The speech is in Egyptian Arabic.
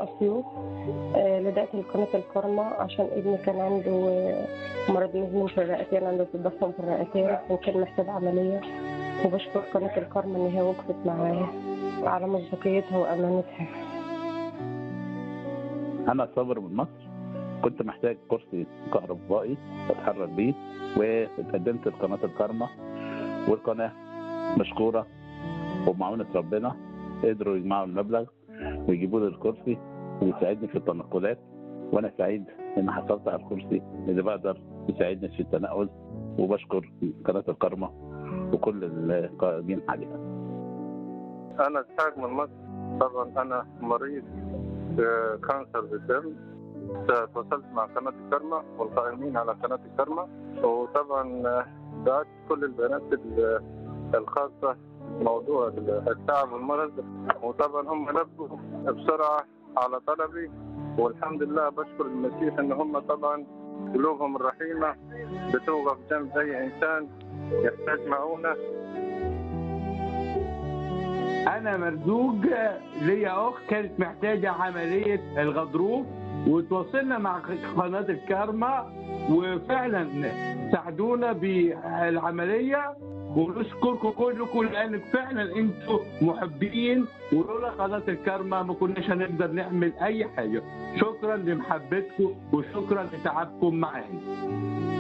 أسيوط آه، لجأت لقناة الكرمة عشان ابني كان عنده آه، مرض مزمن في الرئتين عنده تضخم في الرئتين وكان محتاج عملية وبشكر قناة الكرمة إن هي وقفت معايا على مصداقيتها وأمانتها انا صابر من مصر كنت محتاج كرسي كهربائي اتحرك بيه واتقدمت لقناه الكرمه والقناه مشكوره وبمعونه ربنا قدروا يجمعوا المبلغ ويجيبوا لي الكرسي ويساعدني في التنقلات وانا سعيد ان حصلت على الكرسي اللي بقدر يساعدني في التنقل وبشكر قناه الكرمه وكل القائمين عليها أنا إسحاق من مصر طبعا أنا مريض كانسر بالدم تواصلت مع قناة الكرمة والقائمين على قناة الكرمة وطبعا بعت كل البيانات ال- الخاصة بموضوع التعب والمرض وطبعا هم لبوا بسرعة على طلبي والحمد لله بشكر المسيح ان هم طبعا قلوبهم الرحيمة بتوقف جنب اي انسان يحتاج معونة انا مرزوق ليا اخت كانت محتاجه عمليه الغضروف وتواصلنا مع قناه الكارما وفعلا ساعدونا بالعمليه ونشكركم كلكم لانك فعلا انتم محبين ولولا قناه الكارما ما كناش هنقدر نعمل اي حاجه شكرا لمحبتكم وشكرا لتعبكم معانا